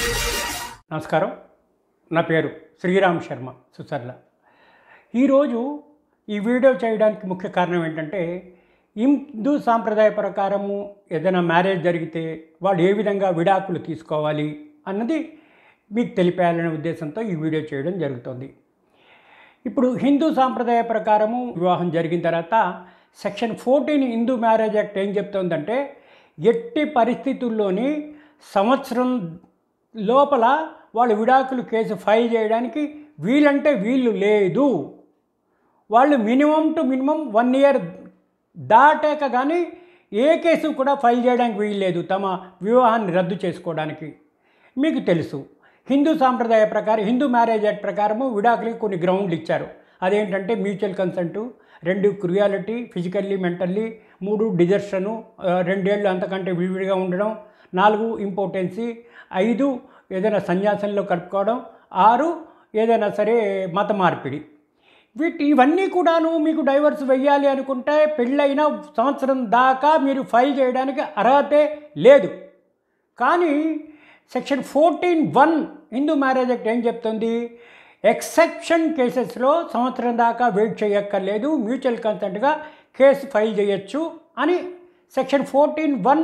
నమస్కారం నా పేరు శ్రీరామ్ శర్మ సుసర్ల ఈరోజు ఈ వీడియో చేయడానికి ముఖ్య కారణం ఏంటంటే హిందూ సాంప్రదాయ ప్రకారము ఏదైనా మ్యారేజ్ జరిగితే వాళ్ళు ఏ విధంగా విడాకులు తీసుకోవాలి అన్నది మీకు తెలిపేయాలనే ఉద్దేశంతో ఈ వీడియో చేయడం జరుగుతుంది ఇప్పుడు హిందూ సాంప్రదాయ ప్రకారము వివాహం జరిగిన తర్వాత section fourteen Hindu marriage act ఏం చెప్తోందంటే ఎట్టి పరిస్థితుల్లోని సంవత్సరం లోపల వాళ్ళు విడాకులు కేసు ఫైల్ చేయడానికి వీలంటే వీళ్ళు లేదు వాళ్ళు minimum two minimum one year దాటాక కానీ ఏ కేసు కూడా ఫైల్ చేయడానికి వీల్లేదు తమ వివాహాన్ని రద్దు చేసుకోవడానికి మీకు తెలుసు హిందూ సాంప్రదాయ ప్రకారం హిందూ మ్యారేజ్ యాక్ట్ ప్రకారము విడాకులకి కొన్ని గ్రౌండ్లు ఇచ్చారు అదేంటంటే మ్యూచువల్ కన్సెంటు రెండు క్రుయాలిటీ ఫిజికల్లీ మెంటల్లీ మూడు డిజర్షను ఆ, రెండేళ్ళు అంతకంటే విడివిడిగా ఉండడం నాలుగు ఇంపార్టెన్సీ ఐదు ఏదైనా సన్యాసంలో కలుపుకోవడం ఆరు ఏదైనా సరే మత మార్పిడి వీటి ఇవన్నీ కూడాను మీకు డైవర్స్ వెయ్యాలి అనుకుంటే పెళ్ళైన సంవత్సరం దాకా మీరు ఫైల్ చేయడానికి అర్హతే లేదు కానీ section fourteen one Hindu marriage act ఏం చెప్తుంది ఎక్సెప్షన్ కేసెస్లో సంవత్సరం దాకా వెయిట్ చేయక్కర్లేదు మ్యూచువల్ కన్సెంట్గా కేసు ఫైల్ చేయొచ్చు అని section fourteen one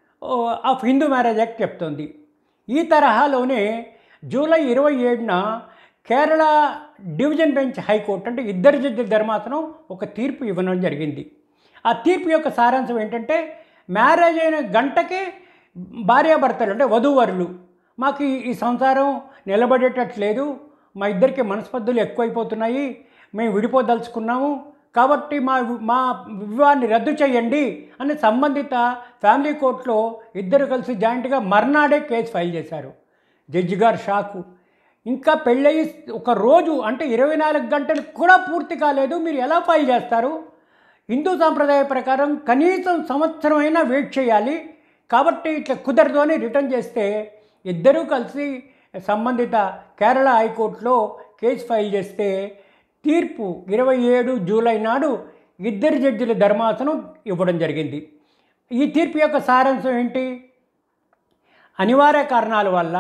of Hindu marriage act చెప్తుంది ఈ తరహాలోనే జూలై ఇరవై ఏడున కేరళ డివిజన్ బెంచ్ హైకోర్టు అంటే ఇద్దరు జడ్జి ధర్మాసనం ఒక తీర్పు ఇవ్వడం జరిగింది ఆ తీర్పు యొక్క సారాంశం ఏంటంటే మ్యారేజ్ అయిన గంటకే భార్యాభర్తలు అంటే వధూవరులు మాకు ఈ- ఈ సంసారం నిలబడేటట్లేదు మా ఇద్దరికి మనస్పర్ధలు ఎక్కువైపోతున్నాయి మేము విడిపోదలుచుకున్నాము కాబట్టి మా వి- మా వివాహాన్ని రద్దు చేయండి అని సంబంధిత ఫ్యామిలీ కోర్టులో ఇద్దరు కలిసి జాయింట్గా మర్నాడే కేసు ఫైల్ చేశారు జడ్జి గారు షాకు ఇంకా పెళ్ళయి ఒక రోజు అంటే ఇరవై నాలుగు గంటలు కూడా పూర్తి కాలేదు మీరు ఎలా ఫైల్ చేస్తారు హిందూ సాంప్రదాయ ప్రకారం కనీసం సంవత్సరం అయినా వెయిట్ చేయాలి కాబట్టి ఇట్లా కుదరదు అని రిటర్న్ చేస్తే ఇద్దరూ కలిసి సంబంధిత కేరళ హైకోర్టులో కేసు ఫైల్ చేస్తే తీర్పు ఇరవై ఏడు జూలై నాడు ఇద్దరు జడ్జిల ధర్మాసనం ఇవ్వడం జరిగింది ఈ తీర్పు యొక్క సారాంశం ఏంటి అనివార్య కారణాల వల్ల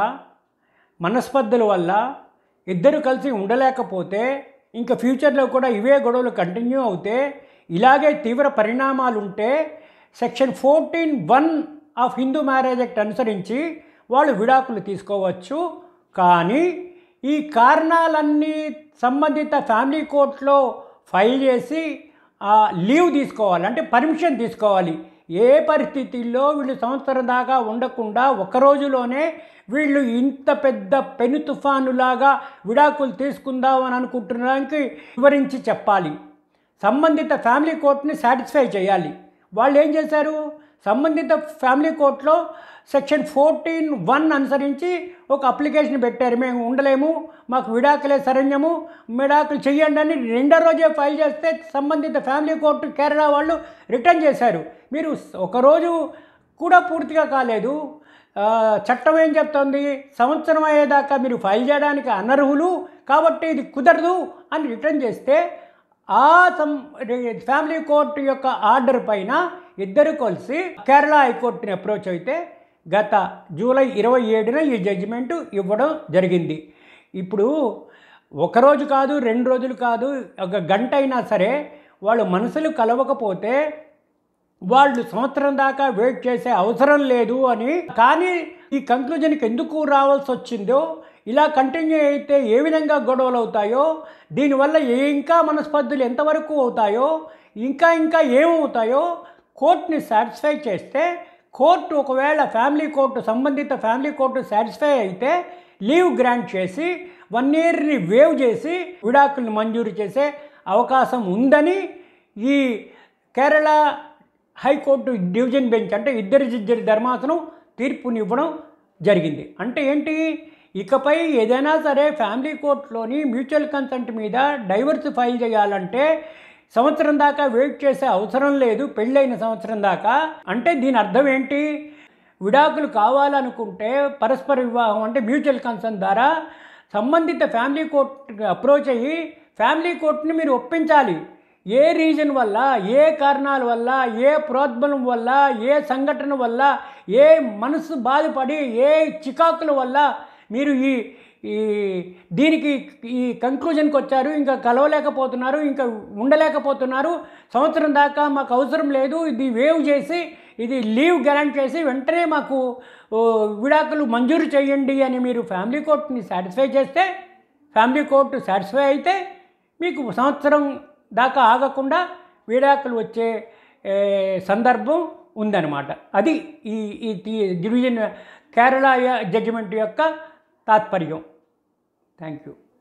మనస్పర్ధల వల్ల ఇద్దరు కలిసి ఉండలేకపోతే ఇంకా ఫ్యూచర్లో కూడా ఇవే గొడవలు కంటిన్యూ అవుతే ఇలాగే తీవ్ర పరిణామాలు ఉంటే section fourteen one of Hindu marriage act అనుసరించి వాళ్ళు విడాకులు తీసుకోవచ్చు కానీ ఈ కారణాలన్నీ సంబంధిత ఫ్యామిలీ కోర్టులో ఫైల్ చేసి ఆ లీవ్ తీసుకోవాలి అంటే పర్మిషన్ తీసుకోవాలి ఏ పరిస్థితుల్లో వీళ్ళు సంవత్సరం దాకా ఉండకుండా ఒక రోజులోనే వీళ్ళు ఇంత పెద్ద పెను తుఫానులాగా విడాకులు తీసుకుందాం అని అనుకుంటున్నానికి వివరించి చెప్పాలి సంబంధిత ఫ్యామిలీ కోర్టుని సాటిస్ఫై చేయాలి వాళ్ళు ఏం చేశారు సంబంధిత ఫ్యామిలీ కోర్టులో సెక్షన్ ఫోర్టీన్ వన్ అనుసరించి ఒక అప్లికేషన్ పెట్టారు మేము ఉండలేము మాకు విడాకులే శరణ్యము విడాకులు చెయ్యండి అని రెండో రోజే ఫైల్ చేస్తే సంబంధిత ఫ్యామిలీ కోర్టు కేరళ వాళ్ళు రిటర్న్ చేశారు మీరు ఒకరోజు కూడా పూర్తిగా కాలేదు ఆ, చట్టం ఏం చెప్తుంది సంవత్సరం అయ్యేదాకా మీరు ఫైల్ చేయడానికి అనర్హులు కాబట్టి ఇది కుదరదు అని రిటర్న్ చేస్తే ఆ సం ఫ్యామిలీ కోర్టు యొక్క ఆర్డర్ పైన ఇద్దరు కలిసి కేరళ హైకోర్టుని అప్రోచ్ అయితే గత జూలై ఇరవై ఏడున ఈ జడ్జిమెంట్ ఇవ్వడం జరిగింది ఇప్పుడు ఒకరోజు కాదు రెండు రోజులు కాదు ఒక గంట అయినా సరే వాళ్ళు మనసులు కలవకపోతే వాళ్ళు సంవత్సరం దాకా వెయిట్ చేసే అవసరం లేదు అని కానీ ఈ కంక్లూజన్కి ఎందుకు రావాల్సి వచ్చిందో ఇలా కంటిన్యూ అయితే ఏ విధంగా గొడవలు అవుతాయో దీనివల్ల ఏ ఇంకా మనస్పర్ధలు ఎంతవరకు అవుతాయో ఇంకా ఇంకా ఏమవుతాయో కోర్టుని సాటిస్ఫై చేస్తే కోర్టు ఒకవేళ ఫ్యామిలీ కోర్టు సంబంధిత ఫ్యామిలీ కోర్టు సాటిస్ఫై అయితే లీవ్ గ్రాంట్ చేసి వన్ ఇయర్ని వేవ్ చేసి విడాకుల్ని మంజూరు చేసే అవకాశం ఉందని ఈ కేరళ హైకోర్టు డివిజన్ బెంచ్ అంటే ఇద్దరు జడ్జిల ధర్మాసనం తీర్పునివ్వడం జరిగింది అంటే ఏంటి ఇకపై ఏదైనా సరే ఫ్యామిలీ కోర్టులోని మ్యూచువల్ కన్సెంట్ మీద డైవర్స్ ఫైల్ చేయాలంటే సంవత్సరం దాకా వెయిట్ చేసే అవసరం లేదు పెళ్ళైన సంవత్సరం దాకా అంటే దీని అర్థం ఏంటి విడాకులు కావాలనుకుంటే పరస్పర వివాహం అంటే మ్యూచువల్ కన్సర్న్ ద్వారా సంబంధిత ఫ్యామిలీ కోర్టుకి అప్రోచ్ అయ్యి ఫ్యామిలీ కోర్టుని మీరు ఒప్పించాలి ఏ రీజన్ వల్ల ఏ కారణాల వల్ల ఏ ప్రోద్బలం వల్ల ఏ సంఘటన వల్ల ఏ మనసు బాధపడి ఏ చికాకుల వల్ల మీరు ఈ ఈ దీనికి ఈ కంక్లూజన్కి వచ్చారు ఇంకా కలవలేకపోతున్నారు ఇంకా ఉండలేకపోతున్నారు సంవత్సరం దాకా మాకు అవసరం లేదు ఇది వేవ్ చేసి ఇది లీవ్ గ్యారంటీ చేసి వెంటనే మాకు ఓ, విడాకులు మంజూరు చేయండి అని మీరు ఫ్యామిలీ కోర్టుని సాటిస్ఫై చేస్తే ఫ్యామిలీ కోర్టు సాటిస్ఫై అయితే మీకు సంవత్సరం దాకా ఆగకుండా విడాకులు వచ్చే ఏ, సందర్భం ఉందన్నమాట అది ఈ ఈ టీ- డివిజన్ కేరళ జడ్జిమెంట్ యొక్క తాత్పర్యం థ్యాంక్ యూ